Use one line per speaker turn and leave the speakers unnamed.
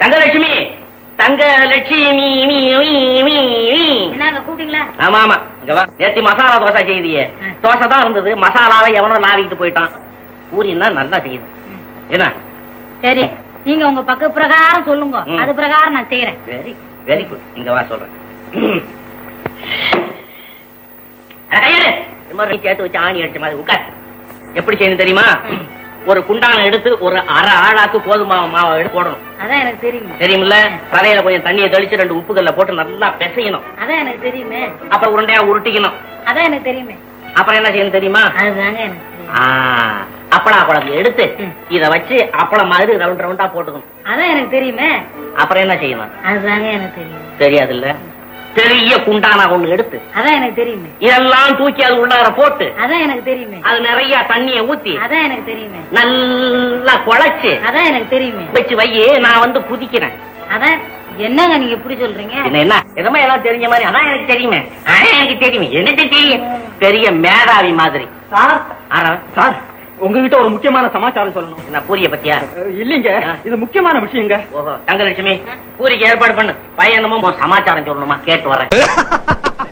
தங்கலட்சுமி தங்க லட்சுமி மீ, மீ, மீ, மீ.
என்னங்க கூப்பிட்டீங்களா
ஆமா ஆமா இங்க வா நேத்தி மசாலா தோசை செய்தியே
ம்.
தோசை தான் இருந்தது மசாலாவை எவனோ லாவிக்கிட்டு போயிட்டான் பூரின்னா நல்லா செய்யுது என்ன
சரி நீங்க உங்க பக்க பிரகாரம் சொல்லுங்க
ம்.
அது பிரகாரம் நான் செய்யறேன்
வெரி வெரி குட் இங்க வா சொல்றேன் அட, கையெடு. இந்த மாதிரி நீ சேர்த்து வச்சு ஆணி அடிச்ச மாதிரி உட்கார் எப்படி செய்யணும் தெரியுமா
ம்.
ஒரு குண்டான எடுத்து ஒரு அரை ஆளாக்கு கோதுமை மாவை எடுத்து போடணும்
அதான் எனக்கு தெரியுமே
தெரியுமில்ல தலையில கொஞ்சம் தண்ணியை தெளிச்சு ரெண்டு உப்புக்கல்ல போட்டு நல்லா பிசையணும்
அதான் எனக்கு தெரியுமே
அப்புறம் உருண்டையா உருட்டிக்கணும்
அதான் எனக்கு தெரியுமே
அப்புறம் என்ன செய்யணும் தெரியுமா
அதுதாங்க எனக்கு தெரியும்
ஆ, அப்பளம் அப்பளம் எடுத்து
ம்.
இத வச்சு அப்பளம் மாதிரி ரவுண்ட் ரவுண்டா போட்டுக்கணும்
அதான் எனக்கு தெரியுமே
அப்புறம் என்ன செய்யணும்
அதுதாங்க எனக்கு தெரியும்
தெரியாது இல்ல பெரிய குண்டானா ஒண்ணு எடுத்து
அதான் எனக்கு தெரியுமே
இதெல்லாம் தூக்கி அது உள்ளார போட்டு
அதான் எனக்கு தெரியுமே
அது நிறைய தண்ணிய ஊத்தி
அதான் எனக்கு தெரியுமே
நல்லா குழைச்சு
அதான் எனக்கு தெரியுமே
வச்சு வையே நான் வந்து குதிக்கிறேன்
அதான் என்னங்க நீங்க இப்படி சொல்றீங்க
என்ன என்ன எதமா எல்லாம் தெரிஞ்ச மாதிரி அதான் எனக்கு தெரியுமே அதான் எனக்கு தெரியுமே எனக்கு தெரியும் பெரிய மேதாவி மாதிரி
சார்
ஆனா
சார் உங்ககிட்ட ஒரு முக்கியமான சமாச்சாரம் சொல்லணும்
என்ன பூரிய பத்தியா
அஹ், இல்லைங்க இது முக்கியமான விஷயங்க
ஓஹோ தங்கலட்சுமி பூரிக்கு ஏற்பாடு பண்ணு பையன் என்னமோ சமாச்சாரம் சொல்லணுமா கேட்டு வரேன்